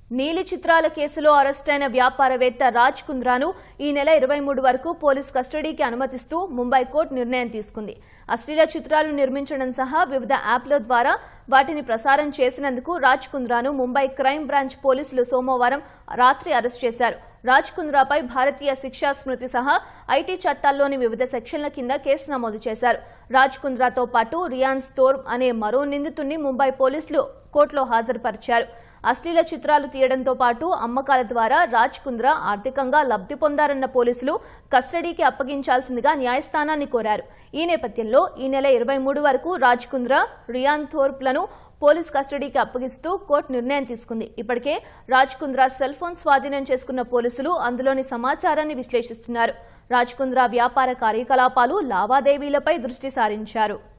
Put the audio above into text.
నీలి చిత్రాల కేసులో అరెస్టైన వ్యాపారవేత్త రాజ్ కుంద్రాను ఈ నెల ఇరవై మూడు వరకు పోలీస్ కస్టడీకి అనుమతిస్తూ ముంబై కోర్టు నిర్ణయం తీసుకుంది అశ్లీల చిత్రాలు నిర్మించడం సహా వివిధ యాప్ల ద్వారా వాటిని ప్రసారం చేసినందుకు రాజ్ కుంద్రాను ముంబై క్రైమ్ బ్రాంచ్ పోలీసులు సోమవారం రాత్రి అరెస్ట్ చేశారు రాజ్ కుంద్రాపై భారతీయ శిక్షా స్మృతి సహా ఐటీ చట్టాల్లోని వివిధ సెక్షన్ల కింద కేసు నమోదు చేశారు రాజ్ కుంద్రాతో పాటు రియాన్స్ తోర్ అనే మరో నిందితుడిని ముంబై పోలీసులు కోర్టులో హాజరుపరిచారు అశ్లీల చిత్రాలు తీయడంతో పాటు అమ్మకాల ద్వారా రాజ్ కుంద్రా ఆర్థికంగా లబ్ధి పొందారన్న పోలీసులు కస్టడీకి అప్పగించాల్సిందిగా న్యాయస్థానాన్ని కోరారు ఈ నేపథ్యంలో ఈ నెల ఇరవై మూడు వరకు రాజ్ కుంద్రా రియాన్ థోర్ప్లను పోలీస్ కస్టడీకి అప్పగిస్తూ కోర్టు నిర్ణయం తీసుకుంది ఇప్పటికే రాజ్ కుంద్రా సెల్ ఫోన్ స్వాధీనం చేసుకున్న పోలీసులు అందులోని సమాచారాన్ని విశ్లేషిస్తున్నారు రాజ్ కుంద్రా వ్యాపార కార్యకలాపాలు లావాదేవీలపై దృష్టి సారించారు